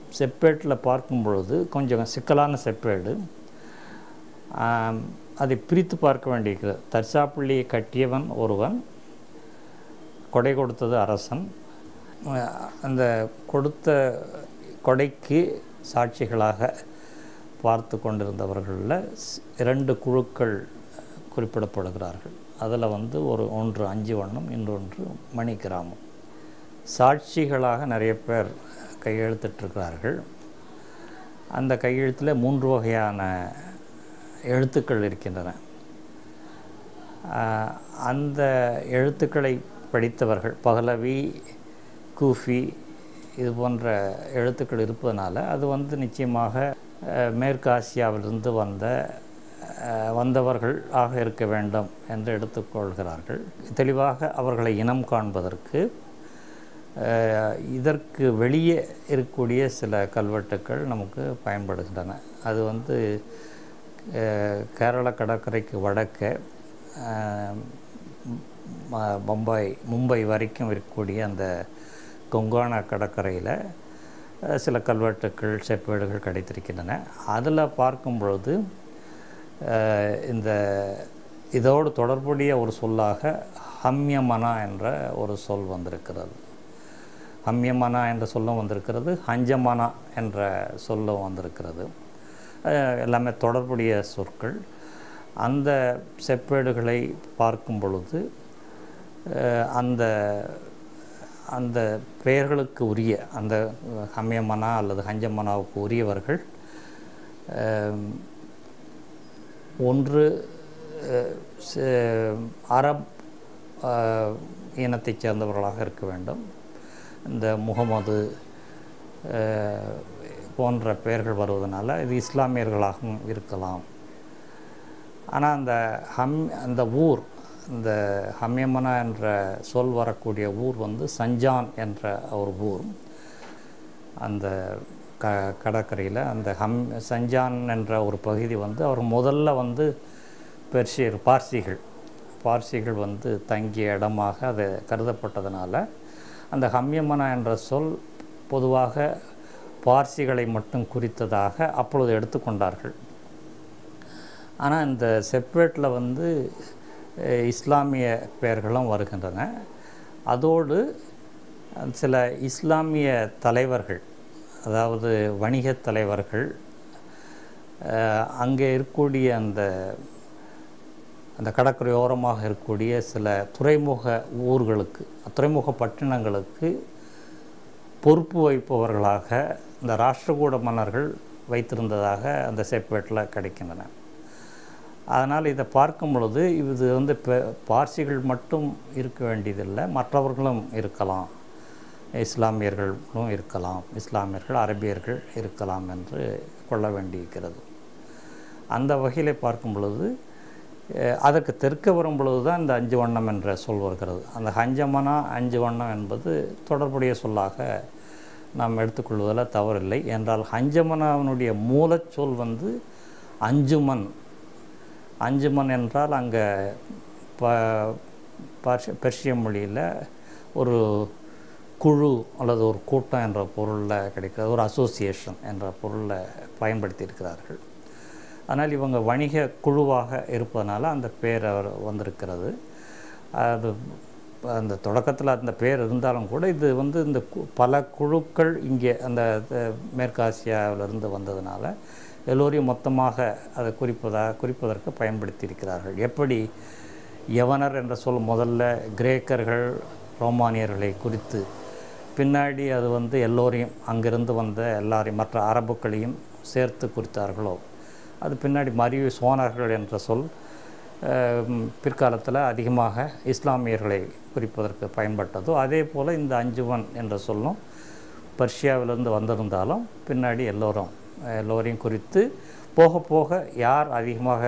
செப்பேட்டில் பார்க்கும் பொழுது கொஞ்சம் சிக்கலான செப்பேடு ஆம், அதை பிரித்து பார்க்க வேண்டியிருக்கிறது தற்சாப்பிள்ளியை கட்டியவன் ஒருவன் கொடை கொடுத்தது அரசன் அஹ் அந்த கொடுத்த கொடைக்கு சாட்சிகளாக பார்த்து கொண்டிருந்தவர்களில் ஸ்- இரண்டு குழுக்கள் குறிப்பிடப்படுகிறார்கள் அதில் வந்து ஒரு ஒன்று அஞ்சு வண்ணம் இன்னொன்று மணி கிராமம் சாட்சிகளாக நிறைய பேர் கையெழுத்திட்டிருக்கிறார்கள் அந்த கையெழுத்தில் மூன்று வகையான எழுத்துக்கள் இருக்கின்றன ஆஹ் அந்த எழுத்துக்களை படித்தவர்கள் பகலவி கூஃபி இது போன்ற எழுத்துக்கள் இருப்பதனால அது வந்து நிச்சயமாக அஹ், மேற்கு ஆசியாவிலிருந்து வந்த அஹ், வந்தவர்கள் ஆக இருக்க வேண்டும் என்று எடுத்துக்கொள்கிறார்கள் தெளிவாக அவர்களை இனம் காண்பதற்கு அஹ், இதற்கு வெளியே இருக்கக்கூடிய சில கல்வெட்டுக்கள் நமக்கு பயன்படுகின்றன அது வந்து அஹ், கேரள கடற்கரைக்கு வடக்கே அஹ், ம- பம்பாய் மும்பை வரைக்கும் இருக்கக்கூடிய அந்த கொங்கானா கடற்கரையில் அஹ், சில கல்வெட்டுக்கள் செப்பேடுகள் கிடைத்திருக்கின்றன அதில் பார்க்கும் பொழுது அஹ், இந்த இதோடு தொடர்புடைய ஒரு சொல்லாக ஹம்யமனா என்ற ஒரு சொல் வந்திருக்கிறது ஹம்யமனா என்ற சொல்லும் வந்திருக்கிறது ஹஞ்சமனா என்ற சொல்லும் வந்திருக்கிறது அஹ் எல்லாமே தொடர்புடைய சொற்கள் அந்த செப்பேடுகளை பார்க்கும் பொழுது அஹ் அந்த அந்த பெயர்களுக்கு உரிய அந்த ஹம்யமனா அல்லது ஹஞ்சமனாவுக்கு உரியவர்கள் அஹ் ஒன்று அஹ், ச- அரப் அஹ், இனத்தைச் சேர்ந்தவர்களாக இருக்க வேண்டும் இந்த முகமது அஹ், போன்ற பெயர்கள் வருவதனால இது இஸ்லாமியர்களாகவும் இருக்கலாம் ஆனால் அந்த ஹம் அந்த ஊர் இந்த ஹம்யமனா என்ற சொல் வரக்கூடிய ஊர் வந்து சஞ்சான் என்ற ஒரு ஊர் அந்த க கடற்கரையில் அந்த ஹம் சஞ்சான் என்ற ஒரு பகுதி வந்து அவர் முதல்ல வந்து பெர்ஷியர் பார்சிகள் பார்சிகள் வந்து தங்கிய இடமாக அது கருதப்பட்டதுனால அந்த ஹம்யமனா என்ற சொல் பொதுவாக பார்சிகளை மட்டும் குறித்ததாக அப்பொழுது எடுத்துக்கொண்டார்கள் ஆனால் இந்த செப்பேட்டில் வந்து அஹ், இஸ்லாமிய பெயர்களும் வருகின்றன அதோடு சில இஸ்லாமிய தலைவர்கள் அதாவது வணிகத் தலைவர்கள் அஹ், அங்கே இருக்கக்கூடிய அந்த அந்த கடற்கரையோரமாக இருக்கக்கூடிய சில துறைமுக ஊர்களுக்கு துறைமுக பட்டினங்களுக்கு பொறுப்பு வைப்பவர்களாக இந்த ராஷ்டிரகூட மன்னர்கள் வைத்திருந்ததாக அந்த செப்பேட்டில் கிடைக்கின்றன அதனால் இதை பார்க்கும் பொழுது இது வந்து பெ- பார்சிகள் மட்டும் இருக்க வேண்டியதில்லை மற்றவர்களும் இருக்கலாம் இஸ்லாமியர்களும் இருக்கலாம் இஸ்லாமியர்கள் அரபியர்கள் இருக்கலாம் என்று கொள்ள வேண்டியிருக்கிறது அந்த வகையில் பார்க்கும் பொழுது அஹ், அதற்கு தெற்க வரும் பொழுது தான் இந்த அஞ்சு வண்ணம் என்ற சொல் வருகிறது அந்த ஹஞ்சமனா அஞ்சு வண்ணம் என்பது தொடர்புடைய சொல்லாக நாம் எடுத்துக்கொள்வதில் தவறில்லை என்றால் ஹஞ்சமனாவினுடைய மூலச்சொல் வந்து அஞ்சுமன் அஞ்சுமன் என்றால் அங்கே ப பர்ஷ பெர்ஷிய மொழியில் ஒரு குழு அல்லது ஒரு கூட்டம் என்ற பொருளில் கிடைக்கிறது ஒரு அசோசியேஷன் என்ற பொருளில் பயன்படுத்தி இருக்கிறார்கள் ஆனால் இவங்க வணிக குழுவாக இருப்பதனால அந்த பேர் அவர் வந்திருக்கிறது அது அந்த தொடக்கத்தில் அந்த பேர் இருந்தாலும் கூட இது வந்து இந்த கு- பல குழுக்கள் இங்கே அந்த அஹ், மேற்காசியாவிலிருந்து வந்ததுனால எல்லோரையும் மொத்தமாக அதை குறிப்பதாக குறிப்பதற்கு பயன்படுத்தி இருக்கிறார்கள் எப்படி யவனர் என்ற சொல் முதல்ல கிரேக்கர்கள் ரோமானியர்களை குறித்து பின்னாடி அது வந்து எல்லோரையும் அங்கிருந்து வந்த எல்லாரையும் மற்ற அரபுக்களையும் சேர்த்து குறித்தார்களோ அது பின்னாடி மறிவு சோனர்கள் என்ற சொல் பிற்காலத்தில் அதிகமாக இஸ்லாமியர்களை குறிப்பதற்கு பயன்பட்டதோ அதே போல் இந்த அஞ்சுவன் என்ற சொல்லும் பர்ஷியாவிலிருந்து வந்திருந்தாலும் பின்னாடி எல்லோரும் எல்லோரையும் குறித்து போக போக யார் அதிகமாக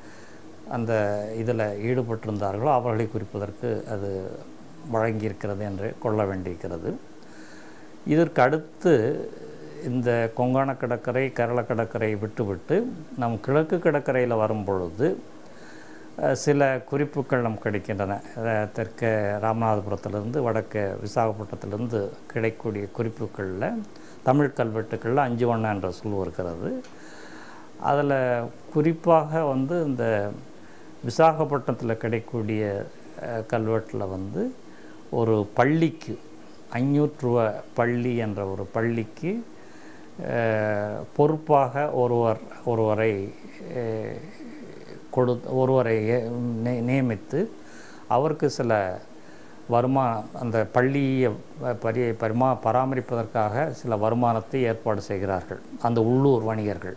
அந்த இதில் ஈடுபட்டிருந்தார்களோ அவர்களை குறிப்பதற்கு அது வழங்கியிருக்கிறது என்று கொள்ள வேண்டியிருக்கிறது இதற்கு அடுத்து இந்த கொங்கான கடற்கரை கேரள கடற்கரை விட்டுவிட்டு நம் கிழக்கு கடற்கரையில் வரும் பொழுது அஹ், சில குறிப்புகள் நமக்கு கிடைக்கின்றன அஹ், தெற்கே ராமநாதபுரத்திலிருந்து வடக்கு விசாகப்பட்டினத்திலிருந்து கிடைக்கக்கூடிய குறிப்புகளில் தமிழ் கல்வெட்டுக்களில் அஞ்சு வண்ணம் என்ற சொல் இருக்கிறது அதில் குறிப்பாக வந்து இந்த விசாகப்பட்டினத்தில் கிடைக்கக்கூடிய அஹ், கல்வெட்டில் வந்து ஒரு பள்ளிக்கு ஐநூற்றுவ பள்ளி என்ற ஒரு பள்ளிக்கு அஹ், பொறுப்பாக ஒருவர் ஒருவரை அஹ், கொடு ஒருவரை ஏ- நி- நியமித்து அவருக்கு சில வருமா அந்த பள்ளியை ப- பரி பரிமா பராமரிப்பதற்காக சில வருமானத்தை ஏற்பாடு செய்கிறார்கள் அந்த உள்ளூர் வணிகர்கள்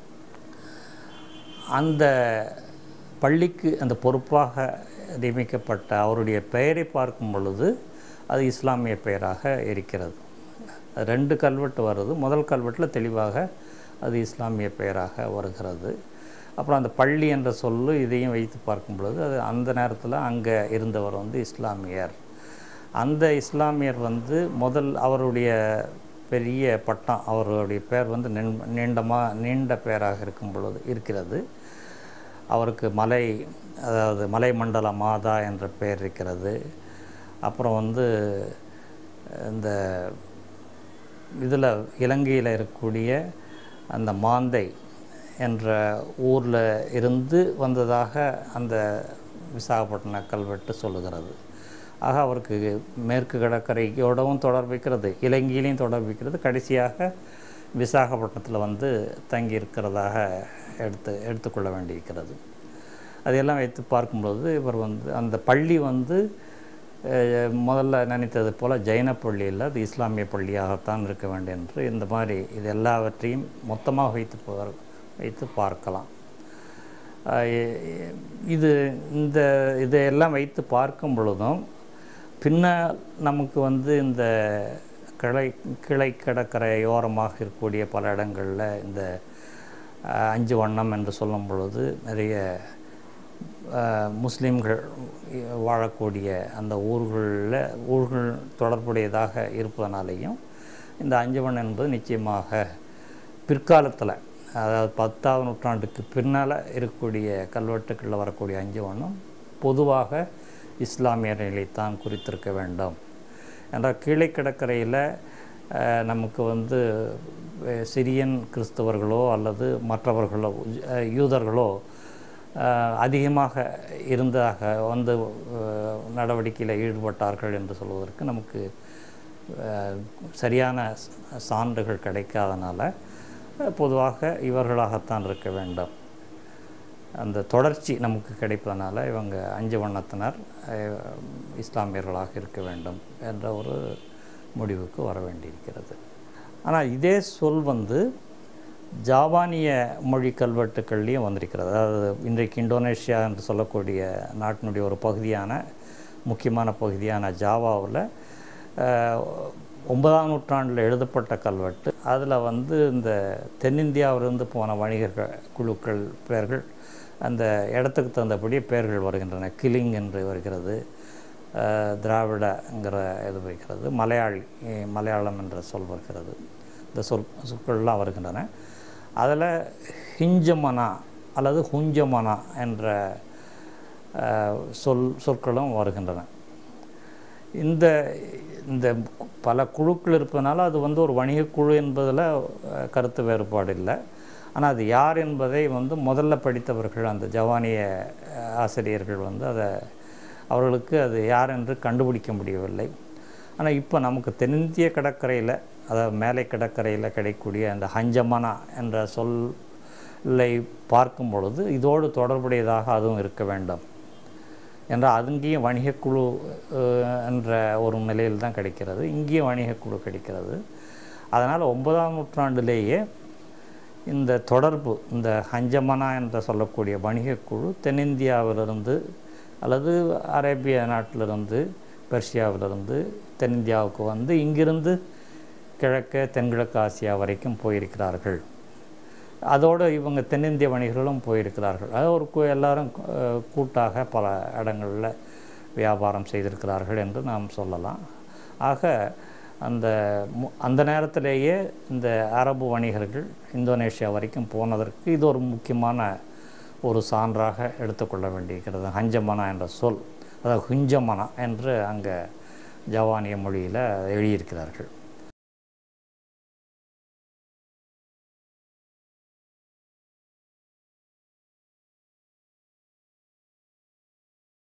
அந்த பள்ளிக்கு அந்த பொறுப்பாக நியமிக்கப்பட்ட அவருடைய பெயரை பார்க்கும் பொழுது அது இஸ்லாமிய பெயராக இருக்கிறது அது ரெண்டு கல்வெட்டு வருது முதல் கல்வெட்டில் தெளிவாக அது இஸ்லாமிய பெயராக வருகிறது அப்புறம் அந்த பள்ளி என்ற சொல்லு இதையும் வைத்து பார்க்கும் பொழுது அது அந்த நேரத்தில் அங்கே இருந்தவர் வந்து இஸ்லாமியர் அந்த இஸ்லாமியர் வந்து முதல் அவருடைய பெரிய பட்டம் அவருடைய பேர் வந்து நீண்ட நீண்டமா நீண்ட பெயராக இருக்கும் பொழுது இருக்கிறது அவருக்கு மலை அதாவது மலை மண்டல மாதா என்ற பெயர் இருக்கிறது அப்புறம் வந்து இந்த இதில் இலங்கையில் இருக்கக்கூடிய அந்த மாந்தை என்ற ஊரில் இருந்து வந்ததாக அந்த விசாகப்பட்டின கல்வெட்டு சொல்லுகிறது ஆக அவருக்கு மேற்கு கடற்கரையோடவும் தொடர்பு வைக்கிறது இலங்கையிலையும் தொடர்பு வைக்கிறது கடைசியாக விசாகப்பட்டினத்தில் வந்து தங்கி இருக்கிறதாக எடுத்து எடுத்துக்கொள்ள வேண்டியிருக்கிறது அதையெல்லாம் வைத்து பார்க்கும்பொழுது இவர் வந்து அந்த பள்ளி வந்து அஹ், முதல்ல நினைத்தது போல் ஜைன பள்ளி இல்லை அது இஸ்லாமிய பள்ளியாகத்தான் இருக்க வேண்டும் என்று இந்த மாதிரி இது எல்லாவற்றையும் மொத்தமாக வைத்து பார் வைத்து பார்க்கலாம் அஹ், இ- இது இந்த இதையெல்லாம் வைத்து பார்க்கும் பொழுதும் பின்னால் நமக்கு வந்து இந்த கிளை கிளை கடற்கரையோரமாக இருக்கக்கூடிய பல இடங்களில் இந்த அஹ், அஞ்சு வண்ணம் என்று சொல்லும் பொழுது நிறைய அஹ், முஸ்லிம்கள் வாழக்கூடிய அந்த ஊர்களில் ஊர்கள் தொடர்புடையதாக இருப்பதனாலேயும் இந்த அஞ்சவன் என்பது நிச்சயமாக பிற்காலத்தில் அதாவது பத்தாவது நூற்றாண்டுக்கு பின்னால் இருக்கக்கூடிய கல்வெட்டுக்களில் வரக்கூடிய அஞ்சவனும் பொதுவாக இஸ்லாமிய நிலைத்தான் குறித்திருக்க வேண்டும் என்றால் கீழே கடற்கரையில் அஹ், நமக்கு வந்து அஹ், சிரியன் கிறிஸ்தவர்களோ அல்லது மற்றவர்களோ அஹ், யூதர்களோ அஹ், அதிகமாக இருந்ததாக வந்து அஹ், நடவடிக்கையில் ஈடுபட்டார்கள் என்று சொல்வதற்கு நமக்கு அஹ், சரியான ச- சான்றுகள் கிடைக்காதனால அஹ், பொதுவாக இவர்களாகத்தான் இருக்க வேண்டும் அந்த தொடர்ச்சி நமக்கு கிடைப்பதனால இவங்க அஞ்சு வண்ணத்தினர் அஹ், இஸ்லாமியர்களாக இருக்க வேண்டும் என்ற ஒரு முடிவுக்கு வர வேண்டியிருக்கிறது ஆனால் இதே சொல் வந்து ஜாவானிய மொழி கல்வெட்டுக்கள்லேயும் வந்திருக்கிறது அதாவது இன்றைக்கு இந்தோனேஷியா என்று சொல்லக்கூடிய நாட்டினுடைய ஒரு பகுதியான முக்கியமான பகுதியான ஜாவாவில் ஒன்பதாம் நூற்றாண்டில் எழுதப்பட்ட கல்வெட்டு அதில் வந்து இந்த தென்னிந்தியாவிலிருந்து போன வணிகர்கள் குழுக்கள் பெயர்கள் அந்த இடத்துக்கு தகுந்தபடி பெயர்கள் வருகின்றன கிளிங் என்று வருகிறது அஹ், திராவிடங்கிற இது வருகிறது மலையாளி அஹ், மலையாளம் என்ற சொல் வருகிறது இந்த சொல் சொற்கள்லாம் வருகின்றன அதில் ஹிஞ்சமனா அல்லது ஹுஞ்சமனா என்ற அஹ், சொல் சொற்களும் வருகின்றன இந்த இந்த பல குழுக்கள் இருப்பதனால அது வந்து ஒரு வணிகக் குழு என்பதில் அஹ், கருத்து வேறுபாடு இல்லை ஆனால் அது யார் என்பதை வந்து முதல்ல படித்தவர்கள் அந்த ஜவானிய அஹ், ஆசிரியர்கள் வந்து அதை அவர்களுக்கு அது யார் என்று கண்டுபிடிக்க முடியவில்லை ஆனால் இப்போ நமக்கு தென்னிந்திய கடற்கரையில் அதாவது மேலை கடற்கரையில் கிடைக்கக்கூடிய அந்த ஹஞ்சமனா என்ற சொல்லை பார்க்கும் பொழுது இதோடு தொடர்புடையதாக அதுவும் இருக்க வேண்டும் என்றால் அங்கேயும் வணிகக்குழு அஹ், என்ற ஒரு நிலையில் தான் கிடைக்கிறது இங்கேயும் வணிகக்குழு கிடைக்கிறது அதனால் ஒன்பதாம் நூற்றாண்டிலேயே இந்த தொடர்பு இந்த ஹஞ்சமனா என்று சொல்லக்கூடிய வணிகக்குழு தென்னிந்தியாவிலிருந்து அல்லது அரேபிய நாட்டிலிருந்து பெர்ஷியாவிலிருந்து தென்னிந்தியாவுக்கு வந்து இங்கிருந்து கிழக்கு தென்கிழக்கு ஆசியா வரைக்கும் போயிருக்கிறார்கள் அதோடு இவங்க தென்னிந்திய வணிகர்களும் போயிருக்கிறார்கள் அது ஒரு கு- எல்லாரும் அஹ், கூட்டாக பல இடங்களில் வியாபாரம் செய்திருக்கிறார்கள் என்று நாம் சொல்லலாம் ஆக அந்த மு- அந்த நேரத்திலேயே இந்த அரபு வணிகர்கள் இந்தோனேஷியா வரைக்கும் போனதற்கு இது ஒரு முக்கியமான ஒரு சான்றாக எடுத்துக்கொள்ள வேண்டியிருக்கிறது ஹஞ்சமனா என்ற சொல் அதாவது ஹுஞ்சமனா என்று அங்கே ஜவானிய மொழியில் எழுதியிருக்கிறார்கள்